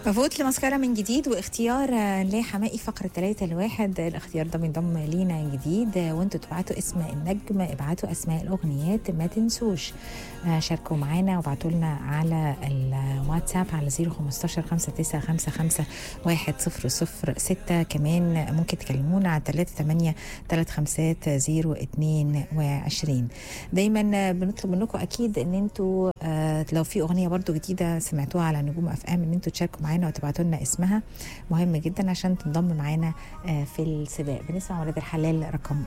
مفوت لمسكرة من جديد واختيار آه، لحمائي فقرة ثلاثة لواحد الاختيار ده بينضم لينا جديد آه، وانتوا تبعتوا اسم النجم ابعتوا اسماء الاغنيات ما تنسوش آه، شاركوا معانا وابعتوا لنا على الواتساب على 015 5955 100 كمان ممكن تكلمونا على 38 35 022 دايما بنطلب منكم اكيد ان انتوا آه، لو في اغنيه برضو جديده سمعتوها على نجوم اف ام ان انتوا تشاركوا معانا وتبعتوا لنا اسمها مهم جدا عشان تنضم معانا آه، في السباق بنسمع ولاد الحلال رقم